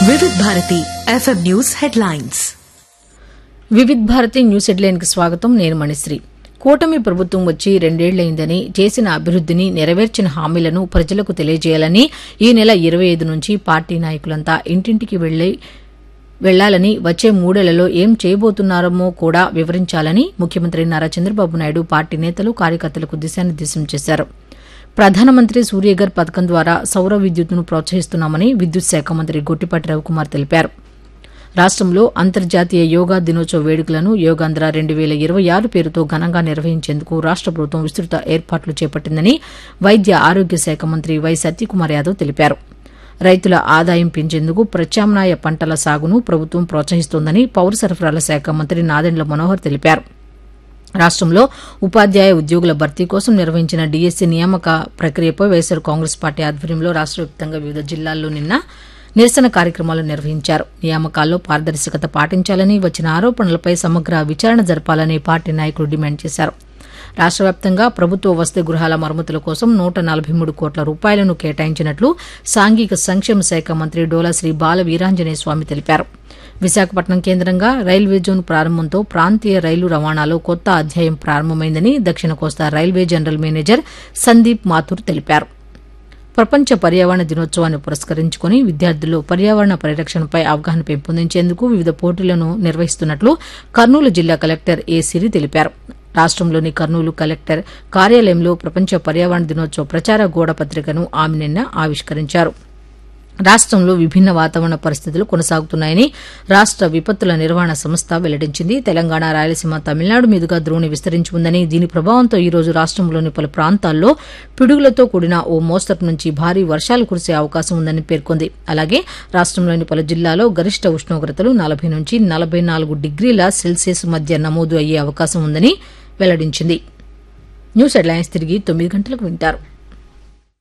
Vividh Bharati FM news headlines Vividh Bharati news హెడ్లైన్కి స్వాగతం నేను మణిశ్రీ కూటమి ప్రభుత్వం వచ్చి రెండేళ్లయిందని చేసిన అభివృద్దిని నెరవేర్చిన హామీలను ప్రజలకు తెలియజేయాలని ఈ నెల ఇరవై ఐదు నుంచి పార్టీ నాయకులంతా ఇంటింటికి వెళ్లి వెళ్లాలని వచ్చే మూడేళ్లలో ఏం చేయబోతున్నారో కూడా వివరించాలని ముఖ్యమంత్రి నారా చంద్రబాబు నాయుడు పార్టీ నేతలు కార్యకర్తలకు దిశానిర్దేశం చేశారు ప్రధానమంత్రి సూర్యఘర్ పథకం ద్వారా సౌర విద్యుత్తును ప్రోత్సహిస్తున్నామని విద్యుత్ శాఖ మంత్రి గొట్టిపాటి రవికుమార్ తెలిపారు రాష్టంలో అంతర్జాతీయ యోగా దినోత్సవ వేడుకలను యోగాంధ్ర రెండు వేల ఇరవై ఆరు పేరుతో ఘనంగా నిర్వహించేందుకు రాష్ట ప్రభుత్వం విస్తృత ఏర్పాట్లు చేపట్టిందని వైద్య ఆరోగ్య శాఖ మంత్రి వై సత్యకుమార్ యాదవ్ తెలిపారు రైతుల ఆదాయం పెంచేందుకు ప్రత్యామ్నాయ పంటల సాగును ప్రభుత్వం ప్రోత్సహిస్తోందని పౌర సరఫరాల శాఖ మంత్రి నాదెండ్ల మనోహర్ తెలిపారు రాష్టంలో ఉపాధ్యాయ ఉద్యోగుల భర్తీ కోసం నిర్వహించిన డీఎస్సీ నియామక ప్రక్రియపై వైఎస్సార్ కాంగ్రెస్ పార్టీ ఆధ్వర్యంలో రాష్ట వ్యాప్తంగా వివిధ జిల్లాల్లో నిన్న నిరసన కార్యక్రమాలు నిర్వహించారు నియామకాల్లో పారదర్శకత పాటించాలని వచ్చిన ఆరోపణలపై సమగ్ర విచారణ జరపాలని పార్టీ నాయకులు డిమాండ్ చేశారు రాష్ట వ్యాప్తంగా ప్రభుత్వ వసతి గృహాల మరమ్మతుల కోసం నూట నలభై మూడు కోట్ల రూపాయలను కేటాయించినట్లు సాంఘిక సంక్షేమ శాఖ మంత్రి డోలా శ్రీ బాల వీరాంజనేయ స్వామి తెలిపారు విశాఖపట్నం కేంద్రంగా రైల్వే జోన్ ప్రారంభంతో ప్రాంతీయ రైలు రవాణాలో కొత్త అధ్యాయం ప్రారంభమైందని దక్షిణ కోస్తా railway general manager Sandeep Mathur తెలిపారు ప్రపంచ పర్యావరణ దినోత్సవాన్ని పురస్కరించుకుని విద్యార్థుల్లో పర్యావరణ పరిరక్షణపై అవగాహన పెంపొందించేందుకు వివిధ పోటీలను నిర్వహిస్తున్నట్లు కర్నూలు జిల్లా కలెక్టర్ ఏ సిరి తెలిపారు రాష్టంలోని కర్నూలు కలెక్టర్ కార్యాలయంలో ప్రపంచ పర్యావరణ దినోత్సవ ప్రచార గోడ పత్రికను ఆమె నిన్న ఆవిష్కరించారు రాష్టంలో విభిన్న వాతావరణ పరిస్థితులు కొనసాగుతున్నాయని రాష్ట విపత్తుల నిర్వహణ సంస్థ వెల్లడించింది తెలంగాణ రాయలసీమ తమిళనాడు మీదుగా ద్రోణి విస్తరించి ఉందని దీని ప్రభావంతో ఈ రోజు రాష్టంలోని పలు ప్రాంతాల్లో పిడుగులతో కూడిన ఓ మోస్తరు నుంచి భారీ వర్షాలు కురిసే అవకాశం ఉందని పేర్కొంది అలాగే రాష్టంలోని పలు జిల్లాలో గరిష్ట ఉష్ణోగ్రతలు నలభై నుంచి నలభై నాలుగు డిగ్రీల సెల్సియస్ మధ్య నమోదు అయ్యే అవకాశం ఉందని వెల్లడించింది న్యూస్ హెడ్లైన్స్ తిరిగి తొమ్మిది గంటలకు వింటారు